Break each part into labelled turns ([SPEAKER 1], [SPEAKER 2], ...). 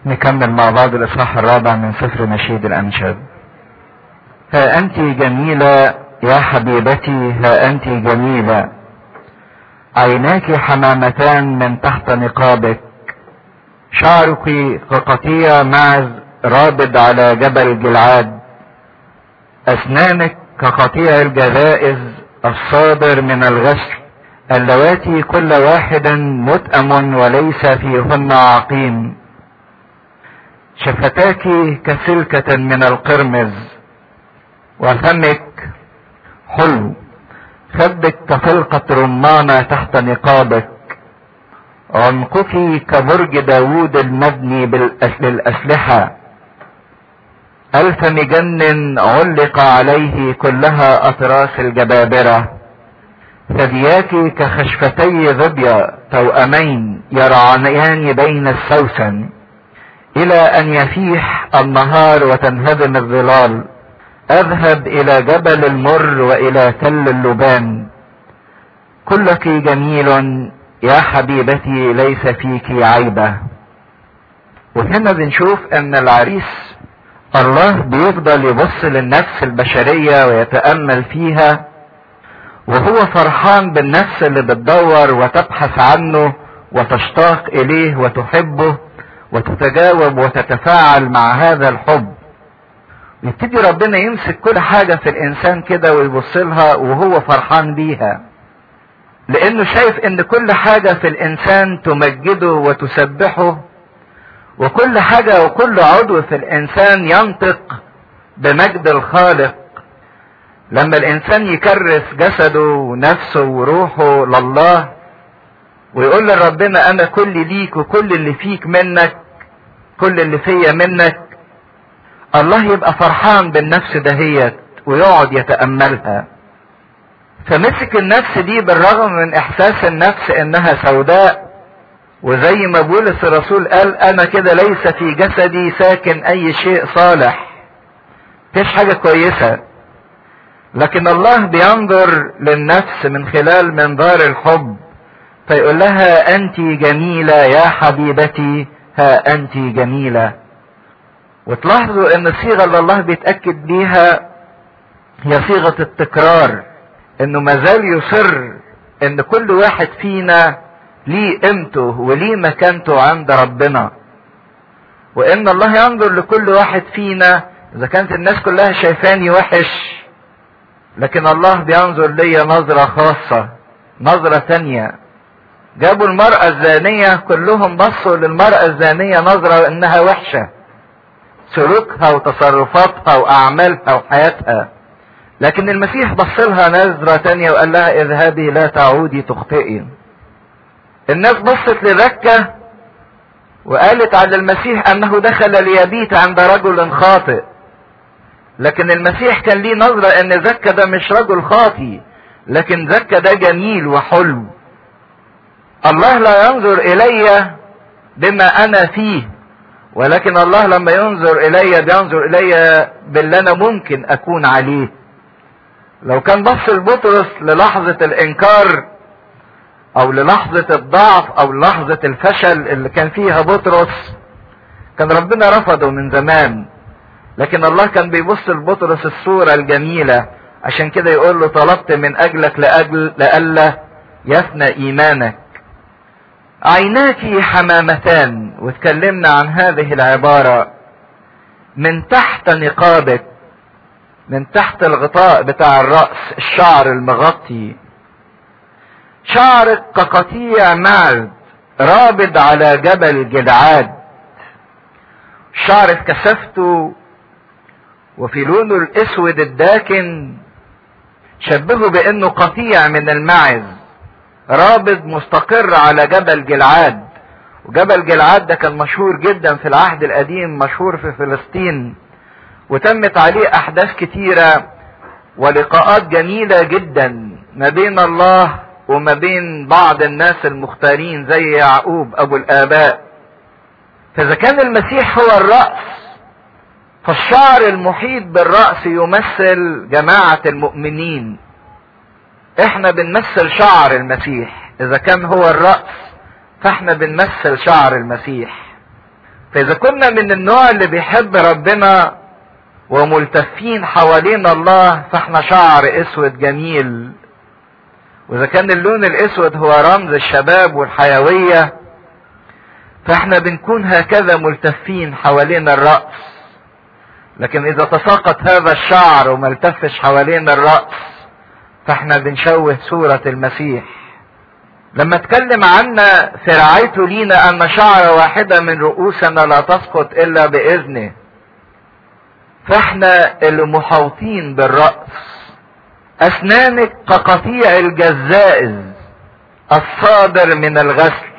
[SPEAKER 1] نكمل مع بعض الإصحاح الرابع من سفر نشيد الأنشاد ها أنت جميلة يا حبيبتي ها أنت جميلة عيناك حمامتان من تحت نقابك شعرك كقطيع معز رابض على جبل جلعاد أسنانك كقطيع الجذائز الصادر من الغسل اللواتي كل واحد متأم وليس فيهن عقيم شفتاك كسلكة من القرمز وفمك حلو خدك كفلقة رمانة تحت نقابك عنقك كبرج داوود المبني بالأسلحة ألف مجن علق عليه كلها أطراس الجبابرة ثدياك كخشفتي ظبية توأمين يرعانيان بين السوسن إلى أن يفيح النهار وتنهدم الظلال أذهب إلى جبل المر وإلى تل اللبان كلك جميل يا حبيبتي ليس فيك عيبة وهنا بنشوف ان العريس الله بيفضل يبص للنفس البشرية ويتأمل فيها وهو فرحان بالنفس اللي بتدور وتبحث عنه وتشتاق اليه وتحبه وتتجاوب وتتفاعل مع هذا الحب يبتدي ربنا يمسك كل حاجة في الانسان كده ويبص لها وهو فرحان بيها لانه شايف ان كل حاجة في الانسان تمجده وتسبحه وكل حاجة وكل عضو في الانسان ينطق بمجد الخالق لما الانسان يكرس جسده ونفسه وروحه لله ويقول لربنا انا كل ليك وكل اللي فيك منك كل اللي فيا منك الله يبقى فرحان بالنفس دهيت ويقعد يتأملها فمسك النفس دي بالرغم من احساس النفس انها سوداء وزي ما بولس الرسول قال انا كده ليس في جسدي ساكن اي شيء صالح مفيش حاجة كويسة لكن الله بينظر للنفس من خلال منظار الحب فيقول لها انت جميلة يا حبيبتي ها انت جميلة وتلاحظوا ان الصيغة اللي الله بيتأكد بيها هي صيغة التكرار انه مازال يصر ان كل واحد فينا ليه قيمته وليه مكانته عند ربنا وان الله ينظر لكل واحد فينا اذا كانت الناس كلها شايفاني وحش لكن الله بينظر ليا نظرة خاصة نظرة تانية جابوا المرأة الزانية كلهم بصوا للمرأة الزانية نظرة انها وحشة سلوكها وتصرفاتها واعمالها وحياتها لكن المسيح بص لها نظرة تانية وقال لها اذهبي لا تعودي تخطئي الناس بصت لذكة وقالت على المسيح انه دخل ليبيت عند رجل خاطئ لكن المسيح كان ليه نظرة ان زكا ده مش رجل خاطي لكن زكا ده جميل وحلو الله لا ينظر الي بما انا فيه ولكن الله لما ينظر الي بينظر الي باللي انا ممكن اكون عليه لو كان بص لبطرس للحظة الانكار او للحظة الضعف او لحظة الفشل اللي كان فيها بطرس كان ربنا رفضه من زمان لكن الله كان بيبص لبطرس الصورة الجميلة عشان كده يقول له طلبت من اجلك لاجل لألا يفنى ايمانك عيناك حمامتان واتكلمنا عن هذه العبارة من تحت نقابك من تحت الغطاء بتاع الرأس الشعر المغطي شعرك كقطيع معز رابض على جبل جدعاد شعر اتكسفته وفي لونه الاسود الداكن شبهه بانه قطيع من المعز رابض مستقر على جبل جلعاد وجبل جلعاد ده كان مشهور جدا في العهد القديم مشهور في فلسطين وتمت عليه احداث كتيرة ولقاءات جميلة جدا ما بين الله وما بين بعض الناس المختارين زي يعقوب ابو الاباء فاذا كان المسيح هو الرأس فالشعر المحيط بالرأس يمثل جماعة المؤمنين احنا بنمثل شعر المسيح اذا كان هو الرأس فاحنا بنمثل شعر المسيح فاذا كنا من النوع اللي بيحب ربنا وملتفين حوالين الله فاحنا شعر اسود جميل واذا كان اللون الاسود هو رمز الشباب والحيوية فاحنا بنكون هكذا ملتفين حوالين الرأس لكن اذا تساقط هذا الشعر وما التفش حوالين الرأس فاحنا بنشوه صورة المسيح لما اتكلم عنا فرعيت لينا ان شعر واحدة من رؤوسنا لا تسقط الا باذنه فاحنا اللي محاوطين بالرأس اسنانك كقطيع الجزائز الصادر من الغسل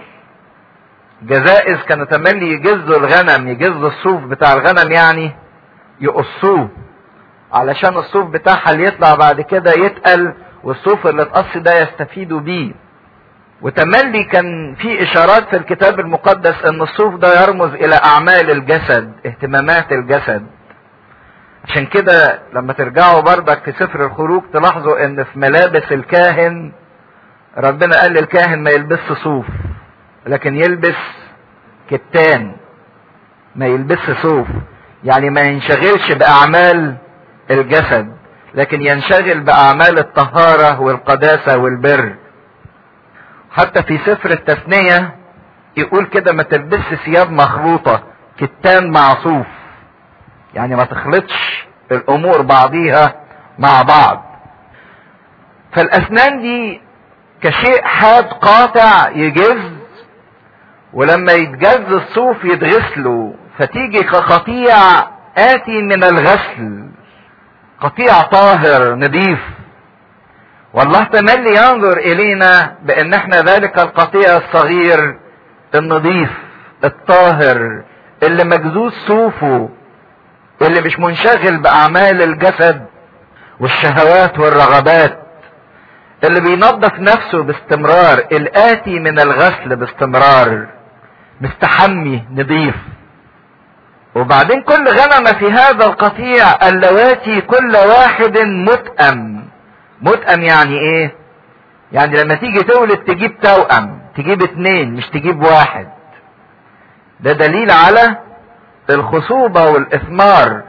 [SPEAKER 1] جزائز كانوا تملي يجزوا الغنم يجزوا الصوف بتاع الغنم يعني يقصوه علشان الصوف بتاعها اللي يطلع بعد كده يتقل والصوف اللي اتقص ده يستفيدوا بيه وتملي كان في اشارات في الكتاب المقدس ان الصوف ده يرمز الى اعمال الجسد اهتمامات الجسد عشان كده لما ترجعوا بردك في سفر الخروج تلاحظوا ان في ملابس الكاهن ربنا قال للكاهن ما يلبسش صوف لكن يلبس كتان ما يلبسش صوف يعني ما ينشغلش باعمال الجسد لكن ينشغل باعمال الطهارة والقداسة والبر حتى في سفر التثنية يقول كده ما تلبسش ثياب مخلوطة كتان مع صوف يعني ما تخلطش الامور بعضيها مع بعض فالاسنان دي كشيء حاد قاطع يجز ولما يتجز الصوف يتغسله فتيجي كقطيع آتي من الغسل قطيع طاهر نظيف والله تملي ينظر إلينا بأن احنا ذلك القطيع الصغير النظيف الطاهر اللي مجزوز صوفه اللي مش منشغل بأعمال الجسد والشهوات والرغبات اللي بينظف نفسه باستمرار الآتي من الغسل باستمرار مستحمي نظيف وبعدين كل غنمة في هذا القطيع اللواتي كل واحد متأم متأم يعني ايه يعني لما تيجي تولد تجيب توأم تجيب اتنين مش تجيب واحد ده دليل على الخصوبة والإثمار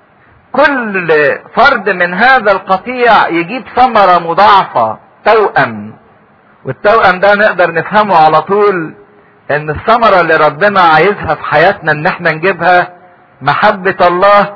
[SPEAKER 1] كل فرد من هذا القطيع يجيب ثمرة مضاعفة توأم والتوأم ده نقدر نفهمه على طول ان الثمرة اللي ربنا عايزها في حياتنا ان احنا نجيبها محبة الله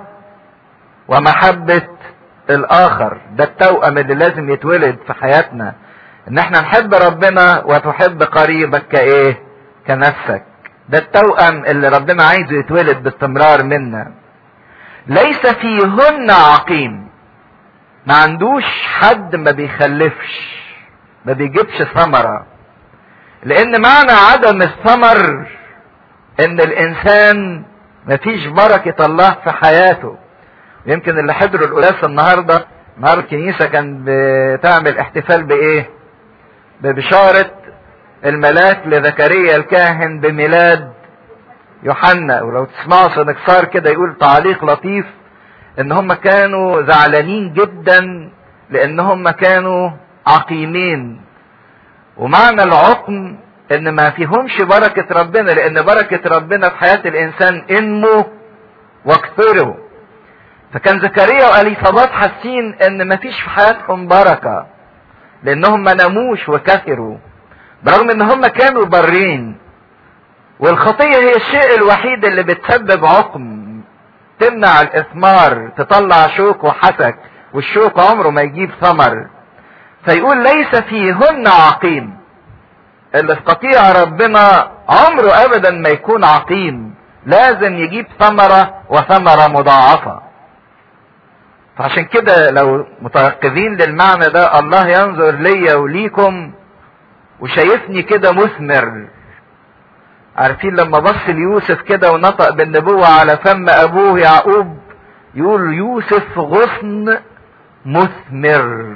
[SPEAKER 1] ومحبة الاخر ده التوأم اللي لازم يتولد في حياتنا ان احنا نحب ربنا وتحب قريبك كايه كنفسك ده التوأم اللي ربنا عايزه يتولد باستمرار منا ليس فيهن عقيم ما عندوش حد ما بيخلفش ما بيجيبش ثمرة لان معنى عدم الثمر ان الانسان مفيش بركة الله في حياته يمكن اللي حضروا القداس النهاردة نهار الكنيسة كان بتعمل احتفال بايه ببشارة الملاك لزكريا الكاهن بميلاد يوحنا ولو تسمعوا سنكسار كده يقول تعليق لطيف ان هم كانوا زعلانين جدا لان هم كانوا عقيمين ومعنى العقم ان ما فيهمش بركة ربنا لان بركة ربنا في حياة الانسان انمو واكثره فكان زكريا واليصابات حاسين ان ما فيش في حياتهم بركة لانهم ما ناموش وكثروا برغم ان هم كانوا برين والخطية هي الشيء الوحيد اللي بتسبب عقم تمنع الاثمار تطلع شوك وحسك والشوك عمره ما يجيب ثمر فيقول ليس فيهن عقيم اللي في قطيع ربنا عمره ابدا ما يكون عقيم لازم يجيب ثمرة وثمرة مضاعفة فعشان كده لو متيقظين للمعنى ده الله ينظر ليا وليكم وشايفني كده مثمر عارفين لما بص ليوسف كده ونطق بالنبوة على فم ابوه يعقوب يقول يوسف غصن مثمر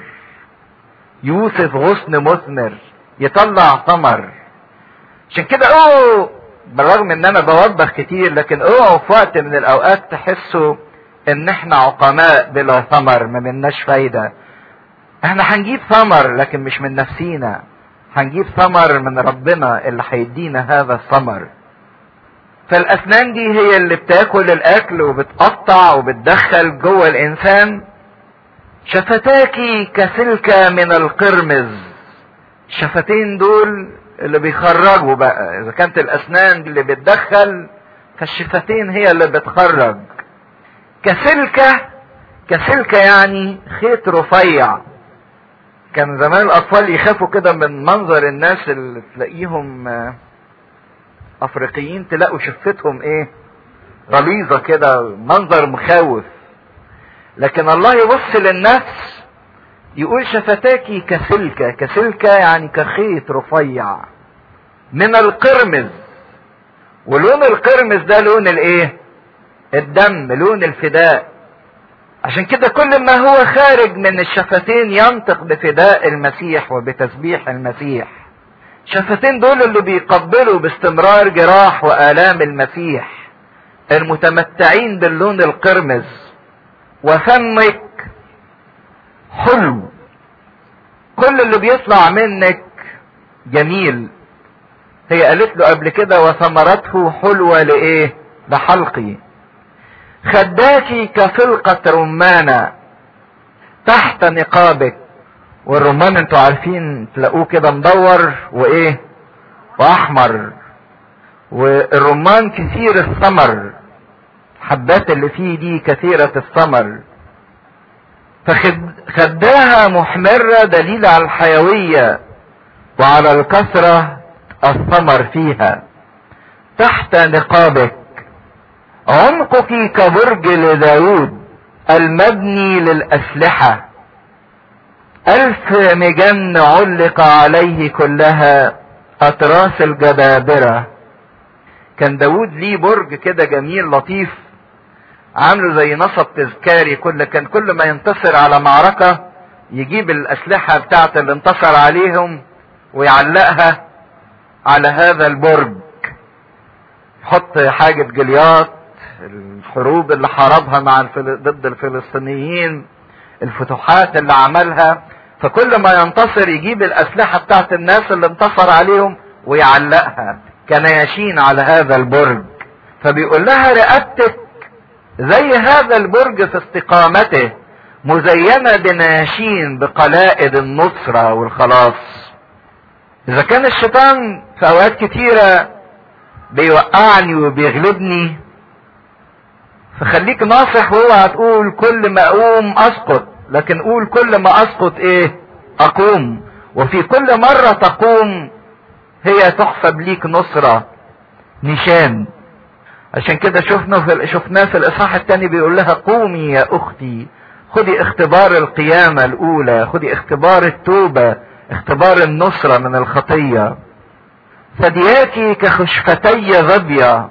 [SPEAKER 1] يوسف غصن مثمر يطلع ثمر عشان كده اوعوا بالرغم ان انا بوضح كتير لكن اوعوا في وقت من الاوقات تحسوا ان احنا عقماء بلا ثمر ما مناش فايدة احنا هنجيب ثمر لكن مش من نفسينا هنجيب ثمر من ربنا اللي هيدينا هذا الثمر فالاسنان دي هي اللي بتاكل الاكل وبتقطع وبتدخل جوه الانسان شفتاكي كسلكة من القرمز الشفتين دول اللي بيخرجوا بقى اذا كانت الاسنان اللي بتدخل فالشفتين هي اللي بتخرج كسلكة كسلكة يعني خيط رفيع كان زمان الاطفال يخافوا كده من منظر الناس اللي تلاقيهم افريقيين تلاقوا شفتهم ايه غليظة كده منظر مخاوف لكن الله يبص للنفس يقول شفتاكي كسلكة كسلكة يعني كخيط رفيع من القرمز ولون القرمز ده لون الايه الدم لون الفداء عشان كده كل ما هو خارج من الشفتين ينطق بفداء المسيح وبتسبيح المسيح الشفتين دول اللي بيقبلوا باستمرار جراح والام المسيح المتمتعين باللون القرمز وفمك حلو كل اللي بيطلع منك جميل هي قالت له قبل كده وثمرته حلوة لايه لحلقي خداكي كفلقة رمانة تحت نقابك والرمان انتوا عارفين تلاقوه كده مدور وايه واحمر والرمان كثير الثمر الحبات اللي فيه دي كثيرة الثمر فخداها محمرة دليل على الحيوية وعلى الكثرة الثمر فيها تحت نقابك عمقك كبرج لداود المبني للأسلحة ألف مجن علق عليه كلها أطراس الجبابرة كان داود ليه برج كده جميل لطيف عامله زي نصب تذكاري كل كان كل ما ينتصر على معركة يجيب الأسلحة بتاعت اللي انتصر عليهم ويعلقها على هذا البرج يحط حاجة جليات الحروب اللي حاربها مع الفل... ضد الفلسطينيين الفتوحات اللي عملها فكل ما ينتصر يجيب الأسلحة بتاعت الناس اللي انتصر عليهم ويعلقها كنياشين على هذا البرج فبيقول لها رقبتك زي هذا البرج في استقامته مزينة بناشين بقلائد النصرة والخلاص إذا كان الشيطان في أوقات كتيرة بيوقعني وبيغلبني فخليك ناصح واوعى تقول كل ما أقوم أسقط لكن قول كل ما أسقط إيه أقوم وفي كل مرة تقوم هي تحسب ليك نصرة نشان عشان كده شفنا في شفناه في الاصحاح الثاني بيقول لها قومي يا اختي خدي اختبار القيامة الاولى خدي اختبار التوبة اختبار النصرة من الخطية ثدياكي كخشفتي ظبية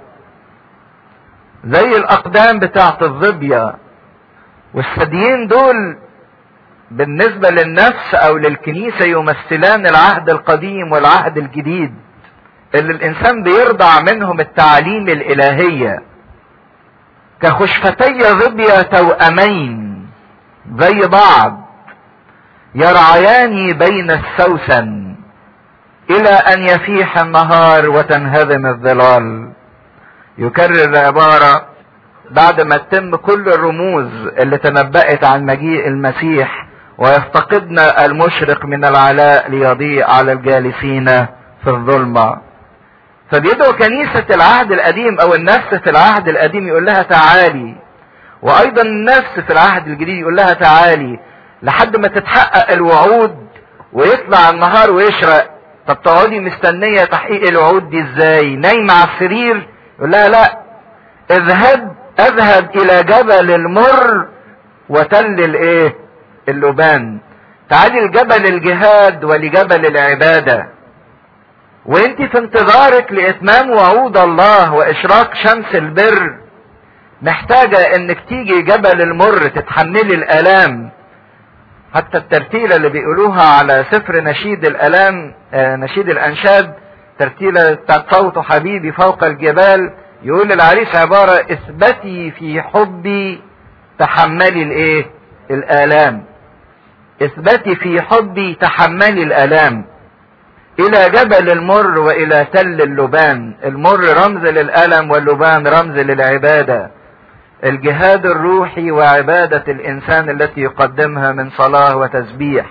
[SPEAKER 1] زي الاقدام بتاعت الظبية والثديين دول بالنسبة للنفس او للكنيسة يمثلان العهد القديم والعهد الجديد اللي الانسان بيرضع منهم التعاليم الالهية كخشفتي ظبية توأمين زي بعض يرعيان بين السوسن الى ان يفيح النهار وتنهدم الظلال يكرر العبارة بعد ما تتم كل الرموز اللي تنبأت عن مجيء المسيح ويفتقدنا المشرق من العلاء ليضيء على الجالسين في الظلمه فبيدعو كنيسة العهد القديم او النفس في العهد القديم يقول لها تعالي وايضا النفس في العهد الجديد يقول لها تعالي لحد ما تتحقق الوعود ويطلع النهار ويشرق طب تقعدي مستنية تحقيق الوعود دي ازاي نايمة على السرير يقول لها لا اذهب اذهب الى جبل المر وتل الايه اللبان تعالي لجبل الجهاد ولجبل العباده وانت في انتظارك لاتمام وعود الله واشراق شمس البر محتاجة انك تيجي جبل المر تتحملي الالام حتى الترتيلة اللي بيقولوها على سفر نشيد الالام آه نشيد الانشاد ترتيلة بتاعت صوت حبيبي فوق الجبال يقول للعريس عبارة اثبتي في حبي تحملي الايه الالام اثبتي في حبي تحملي الالام الى جبل المر والى تل اللبان المر رمز للالم واللبان رمز للعباده الجهاد الروحي وعباده الانسان التي يقدمها من صلاه وتسبيح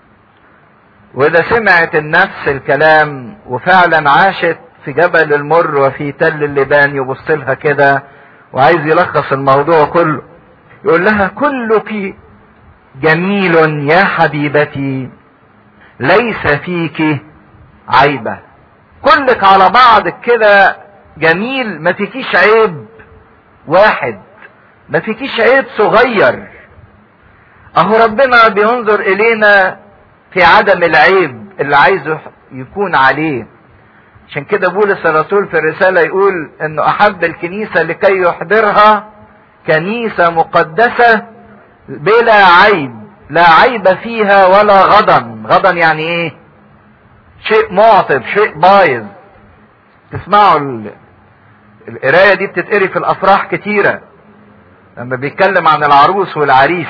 [SPEAKER 1] واذا سمعت النفس الكلام وفعلا عاشت في جبل المر وفي تل اللبان يبص لها كده وعايز يلخص الموضوع كله يقول لها كلك جميل يا حبيبتي ليس فيك عيبة كلك على بعضك كده جميل ما فيكيش عيب واحد ما فيكيش عيب صغير اهو ربنا بينظر الينا في عدم العيب اللي عايزه يكون عليه عشان كده بولس الرسول في الرسالة يقول انه احب الكنيسة لكي يحضرها كنيسة مقدسة بلا عيب لا عيب فيها ولا غضن غضن يعني ايه شيء معطب شيء بايظ تسمعوا ال... القراية دي بتتقري في الافراح كتيرة لما بيتكلم عن العروس والعريس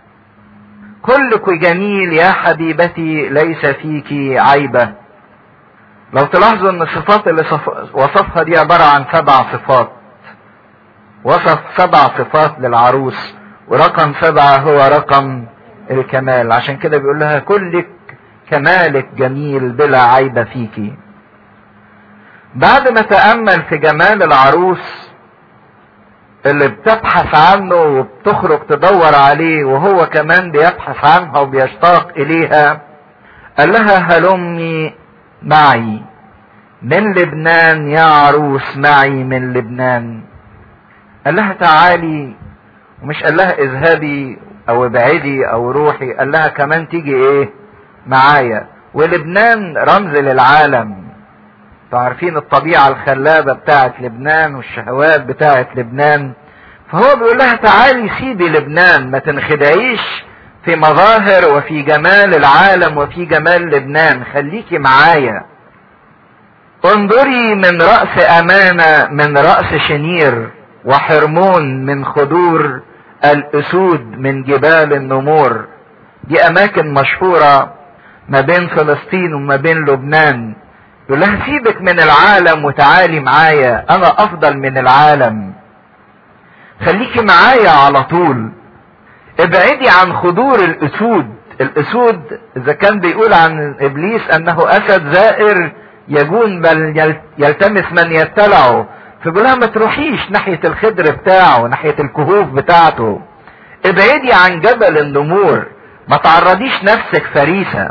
[SPEAKER 1] كلك جميل يا حبيبتي ليس فيك عيبة لو تلاحظوا ان الصفات اللي صف... وصفها دي عبارة عن سبع صفات وصف سبع صفات للعروس ورقم سبعة هو رقم الكمال عشان كده بيقول لها كلك كمالك جميل بلا عيب فيك بعد ما تأمل في جمال العروس اللي بتبحث عنه وبتخرج تدور عليه وهو كمان بيبحث عنها وبيشتاق اليها قال لها هلمي معي من لبنان يا عروس معي من لبنان قال لها تعالي ومش قال لها اذهبي او ابعدي او روحي قال لها كمان تيجي ايه معايا ولبنان رمز للعالم عارفين الطبيعة الخلابة بتاعت لبنان والشهوات بتاعت لبنان فهو بيقول لها تعالي سيبي لبنان ما تنخدعيش في مظاهر وفي جمال العالم وفي جمال لبنان خليكي معايا انظري من رأس أمانة من رأس شنير وحرمون من خدور الأسود من جبال النمور دي أماكن مشهورة ما بين فلسطين وما بين لبنان يقول لها سيبك من العالم وتعالي معايا أنا أفضل من العالم خليكي معايا على طول ابعدي عن خدور الأسود الأسود إذا كان بيقول عن إبليس أنه أسد زائر يجون بل يلتمس من يتلعه فبيقول لها ما تروحيش ناحية الخدر بتاعه ناحية الكهوف بتاعته ابعدي عن جبل النمور ما تعرضيش نفسك فريسة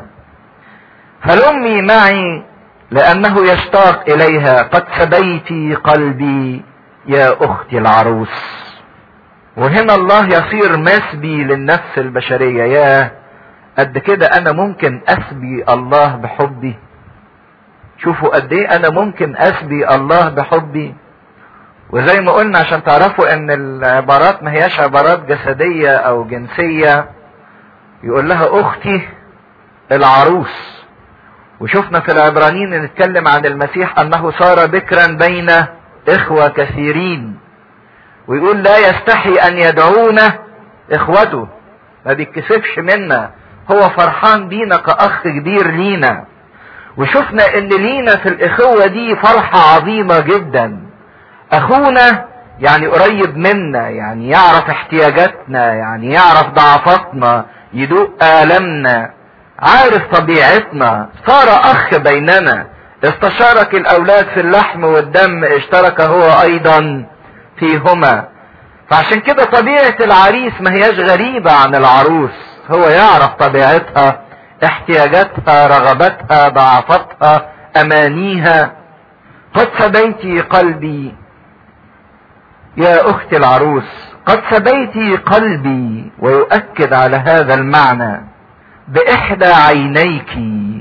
[SPEAKER 1] هلمي معي لأنه يشتاق إليها قد سبيتي قلبي يا أختي العروس وهنا الله يصير مسبي للنفس البشرية يا قد كده أنا ممكن أسبي الله بحبي شوفوا قد ايه انا ممكن اسبي الله بحبي وزي ما قلنا عشان تعرفوا ان العبارات ما هياش عبارات جسدية او جنسية يقول لها اختي العروس وشفنا في العبرانيين نتكلم عن المسيح انه صار بكرا بين اخوة كثيرين ويقول لا يستحي ان يدعونا اخوته ما بيتكسفش منا هو فرحان بينا كاخ كبير لينا وشفنا ان لينا في الاخوة دي فرحة عظيمة جدا اخونا يعني قريب منا يعني يعرف احتياجاتنا يعني يعرف ضعفاتنا يدوق آلامنا عارف طبيعتنا صار اخ بيننا استشارك الاولاد في اللحم والدم اشترك هو ايضا فيهما فعشان كده طبيعة العريس ما هياش غريبة عن العروس هو يعرف طبيعتها احتياجاتها رغباتها ضعفاتها امانيها قد سبيتي قلبي يا اختي العروس قد سبيتي قلبي ويؤكد على هذا المعنى باحدى عينيك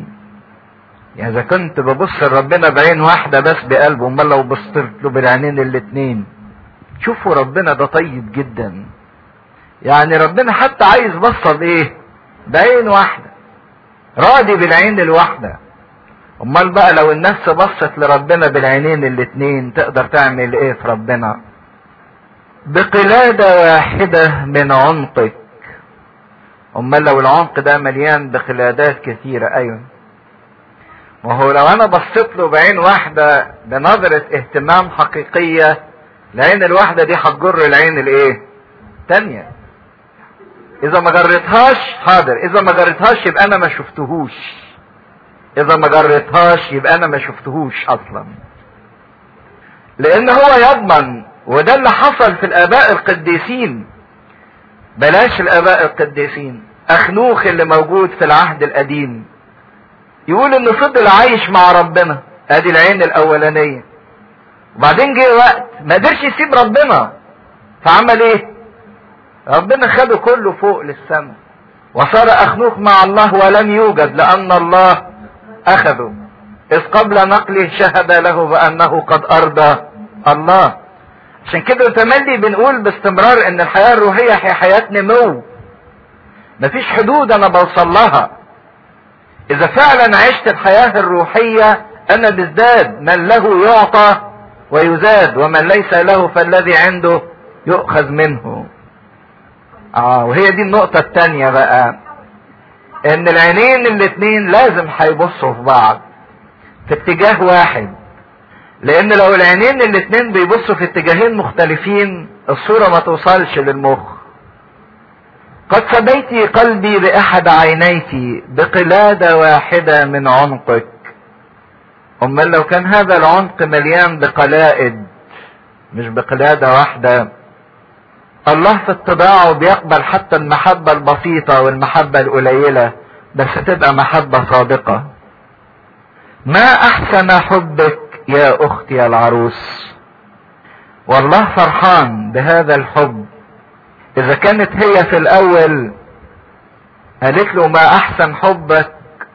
[SPEAKER 1] يعني اذا كنت ببص لربنا بعين واحده بس بقلبه امال لو بصيت له بالعينين الاتنين شوفوا ربنا ده طيب جدا يعني ربنا حتى عايز بصه بايه بعين واحده راضي بالعين الواحده امال بقى لو النفس بصت لربنا بالعينين الاتنين تقدر تعمل ايه في ربنا بقلادة واحدة من عنقك امال لو العنق ده مليان بقلادات كثيرة ايوه وهو لو انا بصيت له بعين واحدة بنظرة اهتمام حقيقية العين الواحدة دي هتجر العين الايه تانية اذا ما جريتهاش حاضر اذا ما جريتهاش يبقى انا ما شفتهوش اذا ما جريتهاش يبقى انا ما شفتهوش اصلا لان هو يضمن وده اللي حصل في الاباء القديسين بلاش الاباء القديسين اخنوخ اللي موجود في العهد القديم يقول انه فضل عايش مع ربنا ادي العين الاولانيه وبعدين جه وقت ما قدرش يسيب ربنا فعمل ايه ربنا خده كله فوق للسماء وصار اخنوخ مع الله ولم يوجد لان الله اخذه اذ قبل نقله شهد له بانه قد ارضى الله عشان كده تملي بنقول باستمرار ان الحياه الروحيه هي حياه نمو مفيش حدود انا بوصل لها اذا فعلا عشت الحياه الروحيه انا بزداد من له يعطى ويزاد ومن ليس له فالذي عنده يؤخذ منه اه وهي دي النقطة التانية بقى ان العينين الاتنين لازم هيبصوا في بعض في اتجاه واحد لان لو العينين الاتنين بيبصوا في اتجاهين مختلفين الصورة ما توصلش للمخ قد سبيت قلبي بأحد عينيك بقلادة واحدة من عنقك امال لو كان هذا العنق مليان بقلائد مش بقلادة واحدة الله في اتباعه بيقبل حتى المحبة البسيطة والمحبة القليلة بس تبقى محبة صادقة ما احسن حبك يا اختي العروس والله فرحان بهذا الحب اذا كانت هي في الاول قالت له ما احسن حبك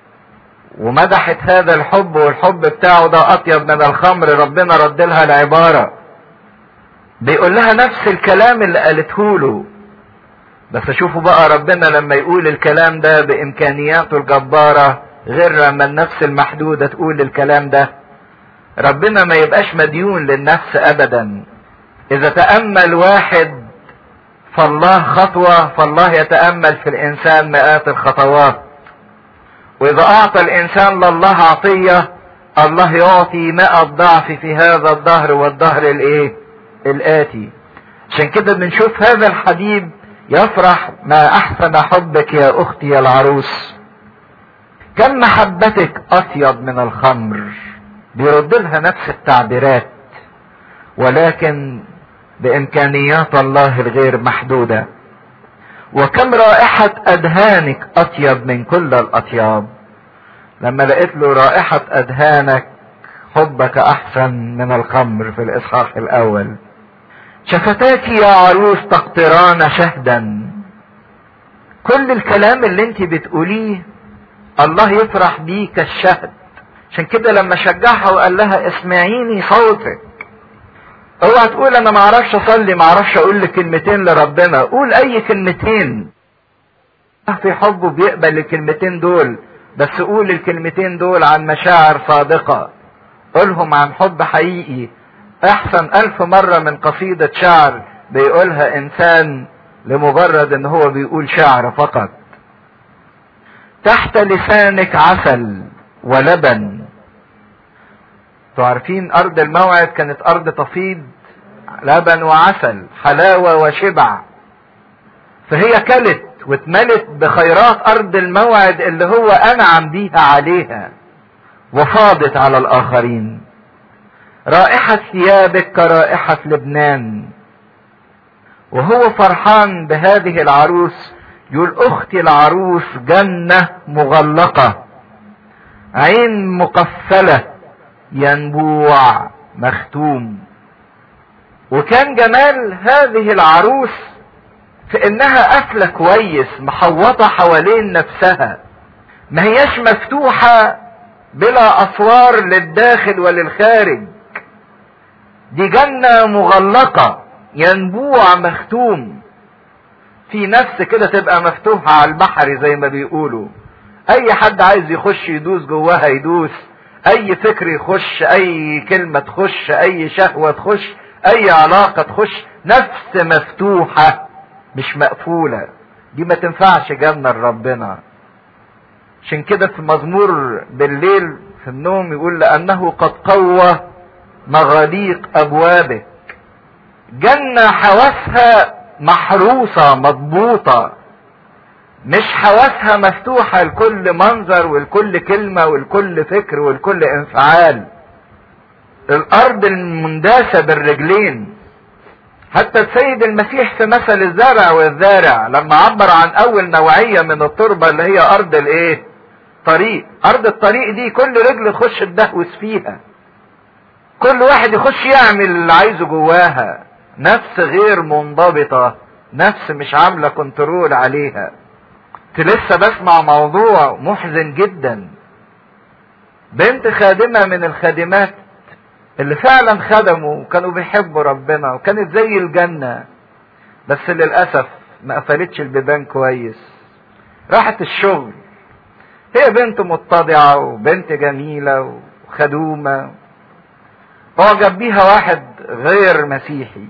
[SPEAKER 1] ومدحت هذا الحب والحب بتاعه ده اطيب من الخمر ربنا رد لها العبارة بيقول لها نفس الكلام اللي قالته له بس شوفوا بقى ربنا لما يقول الكلام ده بامكانياته الجبارة غير لما النفس المحدودة تقول الكلام ده ربنا ما يبقاش مديون للنفس ابدا اذا تأمل واحد فالله خطوة فالله يتأمل في الانسان مئات الخطوات واذا اعطى الانسان لله عطية الله يعطي مئة ضعف في هذا الظهر والظهر الايه الاتي عشان كده بنشوف هذا الحبيب يفرح ما احسن حبك يا اختي يا العروس كم محبتك اطيب من الخمر بيرد لها نفس التعبيرات ولكن بامكانيات الله الغير محدوده وكم رائحة أدهانك أطيب من كل الأطياب لما لقيت له رائحة أدهانك حبك أحسن من الخمر في الإصحاح الأول شفتاك يا عروس تقطران شهدا كل الكلام اللي انت بتقوليه الله يفرح بيه كالشهد عشان كده لما شجعها وقال لها اسمعيني صوتك اوعى تقول انا ما اعرفش اصلي ما اعرفش اقول لك كلمتين لربنا قول اي كلمتين في حبه بيقبل الكلمتين دول بس قول الكلمتين دول عن مشاعر صادقة قولهم عن حب حقيقي احسن الف مرة من قصيدة شعر بيقولها انسان لمجرد ان هو بيقول شعر فقط تحت لسانك عسل ولبن عارفين ارض الموعد كانت ارض تفيض لبن وعسل حلاوة وشبع فهي كلت واتملت بخيرات ارض الموعد اللي هو انعم بيها عليها وفاضت على الاخرين رائحة ثيابك كرائحة لبنان وهو فرحان بهذه العروس يقول اختي العروس جنة مغلقة عين مقفلة ينبوع مختوم وكان جمال هذه العروس في انها قافله كويس محوطه حوالين نفسها ما هياش مفتوحه بلا اسوار للداخل وللخارج دي جنه مغلقه ينبوع مختوم في نفس كده تبقى مفتوحه على البحر زي ما بيقولوا اي حد عايز يخش يدوس جواها يدوس اي فكر يخش اي كلمة تخش اي شهوة تخش اي علاقة تخش نفس مفتوحة مش مقفولة دي ما تنفعش جنة لربنا عشان كده في مزمور بالليل في النوم يقول لأنه قد قوى مغاليق أبوابك جنة حواسها محروسة مضبوطة مش حواسها مفتوحة لكل منظر ولكل كلمة ولكل فكر ولكل انفعال الأرض المنداسة بالرجلين حتى السيد المسيح في مثل الزرع والزارع لما عبر عن أول نوعية من التربة اللي هي أرض الإيه؟ طريق أرض الطريق دي كل رجل تخش تدهوس فيها كل واحد يخش يعمل اللي عايزه جواها نفس غير منضبطة نفس مش عاملة كنترول عليها كنت لسه بسمع موضوع محزن جدا بنت خادمة من الخادمات اللي فعلا خدموا وكانوا بيحبوا ربنا وكانت زي الجنة بس للأسف ما قفلتش البيبان كويس راحت الشغل هي بنت متضعة وبنت جميلة وخدومة اعجب بيها واحد غير مسيحي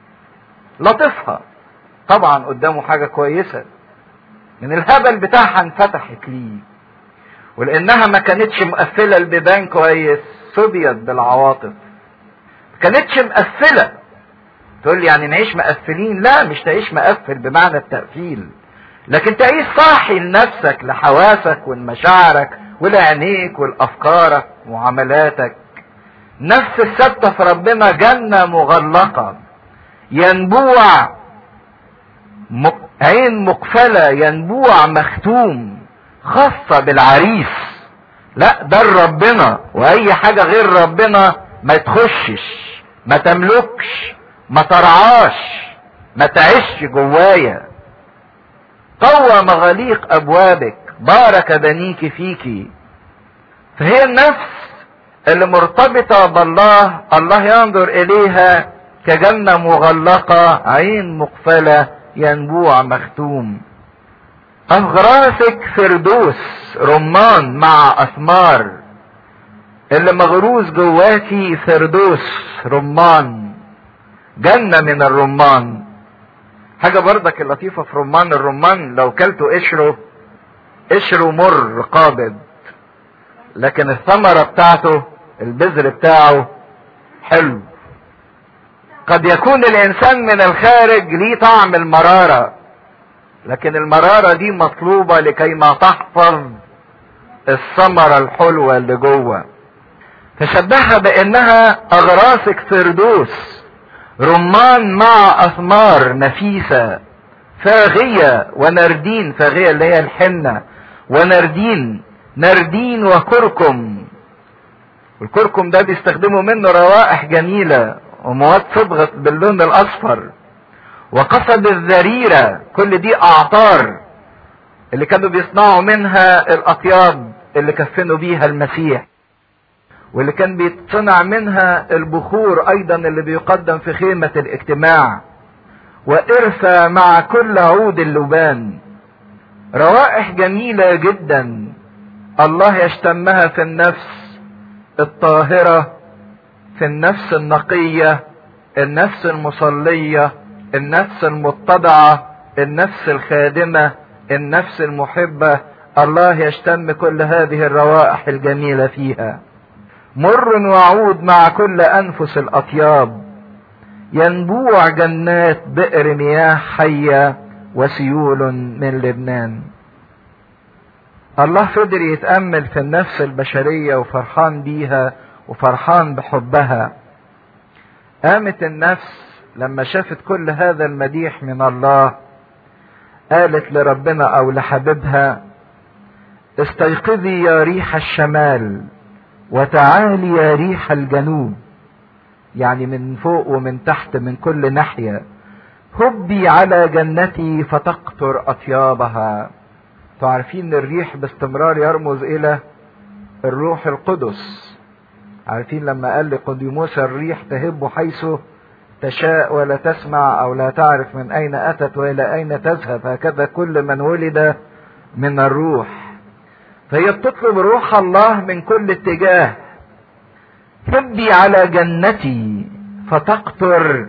[SPEAKER 1] لطفها طبعا قدامه حاجة كويسة من الهبل بتاعها انفتحت ليه ولانها ما كانتش مقفلة البيبان كويس صبيت بالعواطف ما كانتش مقفلة تقول لي يعني نعيش مقفلين لا مش تعيش مقفل بمعنى التقفيل لكن تعيش صاحي لنفسك لحواسك ولمشاعرك ولعينيك ولافكارك ومعاملاتك نفس الثابته في ربنا جنه مغلقه ينبوع مق... عين مقفله ينبوع مختوم خاصه بالعريس لا ده ربنا واي حاجه غير ربنا ما تخشش ما تملكش ما ترعاش ما تعيش جوايا قوى مغاليق ابوابك بارك بنيك فيك فهي النفس اللي مرتبطة بالله الله ينظر اليها كجنة مغلقة عين مقفلة ينبوع مختوم اغراسك فردوس رمان مع اثمار اللي مغروس جواكي فردوس رمان جنة من الرمان حاجة برضك اللطيفة في رمان الرمان لو كلته قشره قشره مر قابض لكن الثمرة بتاعته البذر بتاعه حلو قد يكون الانسان من الخارج ليه طعم المرارة لكن المرارة دي مطلوبة لكي ما تحفظ الثمرة الحلوة اللي جوه فشبهها بانها اغراسك فردوس رمان مع اثمار نفيسة فاغية ونردين فاغية اللي هي الحنة ونردين نردين وكركم والكركم ده بيستخدموا منه روائح جميلة ومواد صبغت باللون الاصفر وقصب الذريرة كل دي اعطار اللي كانوا بيصنعوا منها الاطياب اللي كفنوا بيها المسيح واللي كان بيتصنع منها البخور ايضا اللي بيقدم في خيمة الاجتماع وارثى مع كل عود اللبان روائح جميلة جدا الله يشتمها في النفس الطاهرة في النفس النقية النفس المصلية النفس المتضعة النفس الخادمة النفس المحبة الله يشتم كل هذه الروائح الجميلة فيها مر وعود مع كل انفس الاطياب ينبوع جنات بئر مياه حيه وسيول من لبنان الله فضل يتامل في النفس البشريه وفرحان بيها وفرحان بحبها قامت النفس لما شافت كل هذا المديح من الله قالت لربنا او لحبيبها استيقظي يا ريح الشمال وتعالي يا ريح الجنوب يعني من فوق ومن تحت من كل ناحية هبي على جنتي فتقطر أطيابها تعرفين الريح باستمرار يرمز إلى الروح القدس عارفين لما قال لقديموس الريح تهب حيث تشاء ولا تسمع أو لا تعرف من أين أتت وإلى أين تذهب هكذا كل من ولد من الروح فهي بتطلب روح الله من كل اتجاه هبي على جنتي فتقطر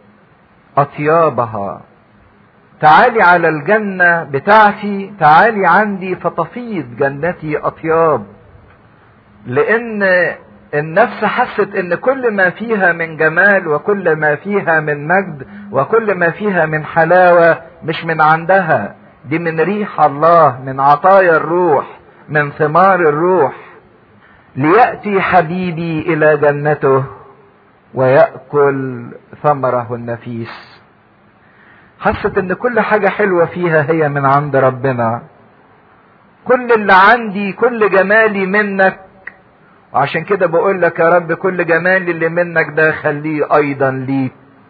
[SPEAKER 1] اطيابها تعالي على الجنة بتاعتي تعالي عندي فتفيض جنتي اطياب لان النفس حست ان كل ما فيها من جمال وكل ما فيها من مجد وكل ما فيها من حلاوة مش من عندها دي من ريح الله من عطايا الروح من ثمار الروح ليأتي حبيبي الى جنته ويأكل ثمره النفيس حست ان كل حاجة حلوة فيها هي من عند ربنا كل اللي عندي كل جمالي منك وعشان كده بقول لك يا رب كل جمال اللي منك ده خليه ايضا ليك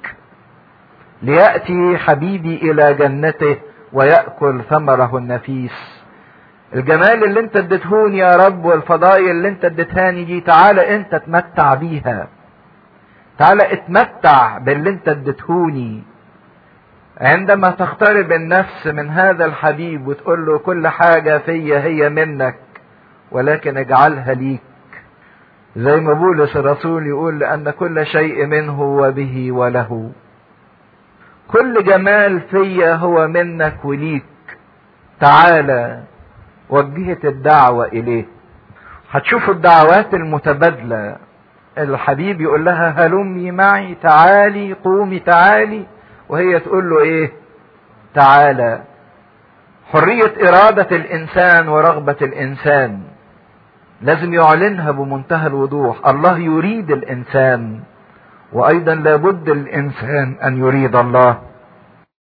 [SPEAKER 1] ليأتي حبيبي الى جنته ويأكل ثمره النفيس الجمال اللي انت اديتهوني يا رب والفضائل اللي انت اديتهاني دي تعالى انت تمتع بيها تعالى اتمتع باللي انت اديتهوني عندما تقترب النفس من هذا الحبيب وتقول له كل حاجة فيا هي منك ولكن اجعلها ليك زي ما بولس الرسول يقول لأن كل شيء منه وبه وله كل جمال فيا هو منك وليك تعالى وجهت الدعوة إليه هتشوفوا الدعوات المتبادلة الحبيب يقول لها هلمي معي تعالي قومي تعالي وهي تقول له ايه تعالى حرية إرادة الإنسان ورغبة الإنسان لازم يعلنها بمنتهى الوضوح الله يريد الإنسان وأيضا لابد الإنسان أن يريد الله